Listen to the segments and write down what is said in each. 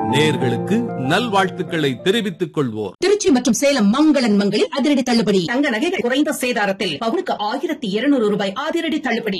நேர்களுக்கு நல்வாழ்த்துக்களை தெரிவித்துக் கொள்வோர் திருச்சி மற்றும் சேலம் மங்களன் மங்களில் அதிரடி தள்ளுபடி தங்க நகைகள் குறைந்த சேதாரத்தில் பவுனுக்கு ஆயிரத்தி இருநூறு ரூபாய் அதிரடி தள்ளுபடி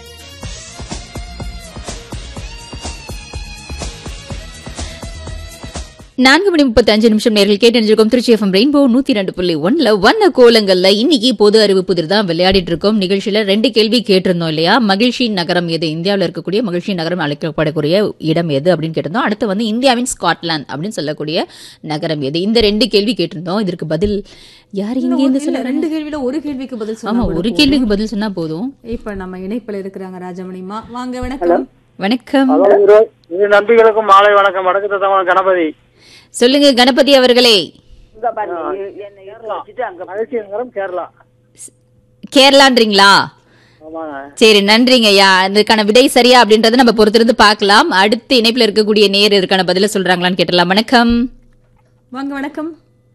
நான்கு மணி முப்பத்தி அஞ்சு நிமிஷம் நேரில் கேட்டு திருச்சி எஃப்எம் ரெயின்போ நூத்தி ரெண்டு புள்ளி ஒன்ல வண்ண கோலங்கள்ல இன்னைக்கு பொது அறிவு புதிர் தான் விளையாடிட்டு இருக்கோம் நிகழ்ச்சியில ரெண்டு கேள்வி கேட்டிருந்தோம் இல்லையா மகிழ்ச்சி நகரம் எது இந்தியாவில் இருக்கக்கூடிய மகிழ்ச்சி நகரம் அழைக்கப்படக்கூடிய இடம் எது அப்படின்னு கேட்டிருந்தோம் அடுத்து வந்து இந்தியாவின் ஸ்காட்லாந்து அப்படின்னு சொல்லக்கூடிய நகரம் எது இந்த ரெண்டு கேள்வி கேட்டிருந்தோம் இதற்கு பதில் யார் இங்க இருந்து இல்ல, சொல்ல ரெண்டு கேள்வியில ஒரு கேள்விக்கு பதில் சொன்னா ஆமா கூட ஒரு போதும். கேள்விக்கு பதில் சொன்னா போதும் இப்ப நம்ம இணைப்புல இருக்கிறாங்க ராஜமணிமா வாங்க வணக்கம் வணக்கம் ஹலோ இரு இரு நம்பிகளுக்கும் மாலை வணக்கம் வடக்கு தத்தவன் கணபதி சொல்லுங்க கணபதி அவர்களே மகிழ்ச்சி நகரம் கேரளா கேரளான்றீங்களா ஆமாங்க சரி நன்றிங்க ஐயா அதுக்கான விடை சரியா அப்படின்றத நம்ம பொறுத்திருந்து பார்க்கலாம் அடுத்து இணைப்புல இருக்கக்கூடிய நேர் இதுக்கான பதில சொல்றாங்களான்னு கேட்டலாம் வணக்கம் வாங்க வணக்கம்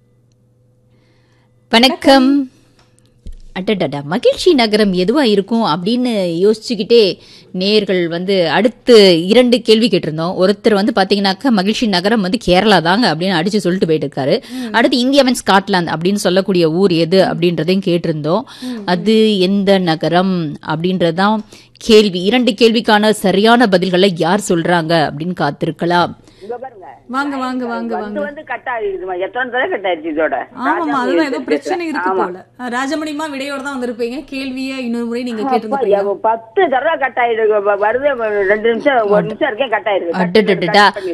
வணக்கம் அடடடா மகிழ்ச்சி நகரம் எதுவா இருக்கும் அப்படின்னு யோசிச்சுக்கிட்டே நேர்கள் வந்து அடுத்து இரண்டு கேள்வி கேட்டிருந்தோம் ஒருத்தர் வந்து பாத்தீங்கன்னாக்கா மகிழ்ச்சி நகரம் வந்து கேரளா தாங்க அப்படின்னு அடிச்சு சொல்லிட்டு போயிட்டு இருக்காரு அடுத்து இந்தியாவின் ஸ்காட்லாந்து அப்படின்னு சொல்லக்கூடிய ஊர் எது அப்படின்றதையும் கேட்டிருந்தோம் அது எந்த நகரம் அப்படின்றதுதான் கேள்வி இரண்டு கேள்விக்கான சரியான பதில்களை யார் சொல்றாங்க அப்படின்னு காத்திருக்கலாம் வாங்க வாங்க வாங்க வாங்க வந்து கட் ஆகிடுதுமா எத்தனை தடவை கட் ஆயிடுச்சு இதோட ஆமாமா அதுதான் ஏதோ பிரச்சனை இருக்கு போல ராஜமணிமா விடையோட தான் வந்திருப்பீங்க கேள்வியை இன்னொரு முறை நீங்க கேட்டிருந்தீங்க பத்து தடவை கட் ஆயிடுது வருது ரெண்டு நிமிஷம் ஒரு நிமிஷம் இருக்கேன் கட் ஆயிடுது அடடடடா